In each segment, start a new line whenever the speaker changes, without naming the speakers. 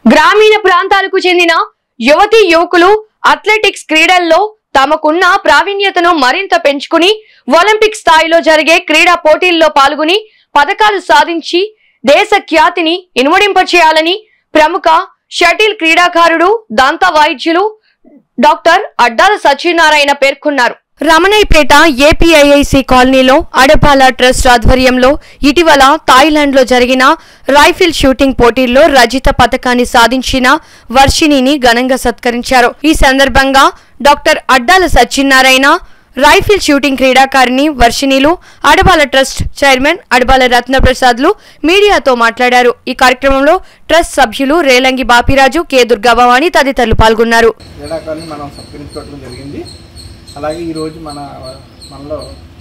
గ్రామీణ ప్రాంతాలకు చెందిన యువతీ యువకులు అథ్లెటిక్స్ క్రీడల్లో తమకున్న ప్రావీణ్యతను మరింత పెంచుకుని ఒలింపిక్ స్థాయిలో జరిగే క్రీడా పోటీల్లో పాల్గొని పథకాలు సాధించి దేశ ఖ్యాతిని ఇనుమడింపచేయాలని ప్రముఖ షటిల్ క్రీడాకారుడు దంత వైద్యులు డాక్టర్ అడ్డాల సత్యనారాయణ పేర్కొన్నారు రమణయ్యపేట ఏపీఐఐసి కాలనీలో అడపాల ట్రస్ట్ ఆధ్వర్యంలో ఇటీవల థాయిలాండ్ లో జరిగిన రైఫిల్ షూటింగ్ పోటీల్లో రజిత పథకాన్ని సాధించిన వర్షిణిని ఘనంగా సత్కరించారు ఈ సందర్భంగా doctor Addala Satyanarayana rifle shooting క్రీడాకారిణి వర్షిణిలు అడబాల ట్రస్ట్ చైర్మన్ అడబాల రత్నప్రసాద్లు మీడియాతో మాట్లాడారు ఈ కార్యక్రమంలో ట్రస్ట్ సభ్యులు రేలంగి బాపిరాజు కె దుర్గాభవాని తదితరులు పాల్గొన్నారు
క్రీడాకారుని మనం సత్కరించుకోవడం జరిగింది అలాగే ఈరోజు మన మనలో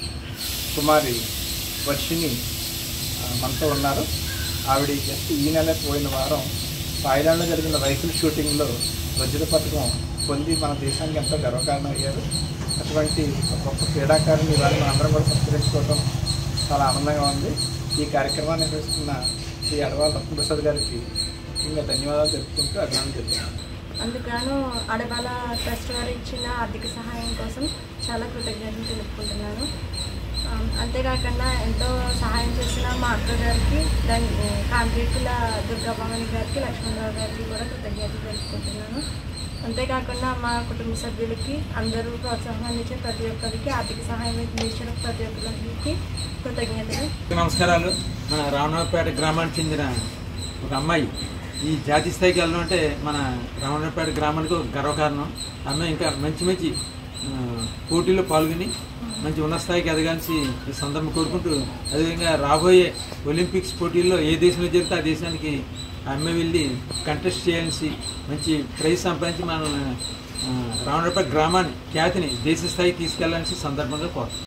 కుమారి వర్షిని ఆ, మనతో ఉన్నారు ఆవిడ జస్ట్ ఈ నెల పోయిన వారం థాయిలాండ్లో జరిగిన రైఫిల్ షూటింగ్లో రజత పథకం పొంది మన దేశానికి ఎంతో గర్వకారణం అయ్యారు అటువంటి ఒక గొప్ప క్రీడాకారుని ఇవాళ మనందరం కూడా సత్కరించుకోవడం చాలా ఆనందంగా ఉంది ఈ కార్యక్రమాన్ని నిర్వహిస్తున్న శ్రీ అడవాల రత్నప్రసాద్ గారికి ముఖ్యంగా ధన్యవాదాలు తెలుపుకుంటూ అభినందన తెలుపుతున్నాను
అందుకను అడబాల ట్రస్ట్ వారు ఇచ్చిన ఆర్థిక సహాయం కోసం చాలా కృతజ్ఞతలు తెలుపుకుంటున్నాను ఆ, అంతేకాకుండా ఎంతో సహాయం చేసిన మా అక్క గారికి దాని కాంట్రికుల దుర్గాభవాని గారికి లక్ష్మణరావు గారికి కూడా కృతజ్ఞతలు తెలుపుకుంటున్నాను అంతేకాకుండా మా కుటుంబ సభ్యులకి అందరూ ప్రోత్సాహాన్ని ఇచ్చే ప్రతి ఒక్కరికి ఆర్థిక సహాయం అందించిన ప్రతి ఒక్కరికి కృతజ్ఞతలు
నమస్కారాలు మన రామనగరపేట గ్రామానికి చెందిన ఒక అమ్మాయి ఈ జాతీయ స్థాయికి వెళ్ళడం అంటే మన రామనగరపేట గ్రామానికి ఒక గర్వకారణం ఆ అమ్మాయి ఇంకా మంచి మంచి ఆ, పోటీల్లో పాల్గొని మంచి ఉన్నత స్థాయికి ఎదగాల్సి ఈ సందర్భం కోరుకుంటూ అదేవిధంగా రాబోయే ఒలింపిక్స్ పోటీల్లో ఏ దేశంలో జరిగితే ఆ దేశానికి ఆ అమ్మాయి వెళ్ళి కంటెస్ట్ చేయాల్సి మంచి ప్రైజ్ సంపాదించి మన ఆ, రామనగరపేట గ్రామాన్ని ఖ్యాతిని దేశ స్థాయికి తీసుకెళ్లాల్సి సందర్భంగా కోరుతాం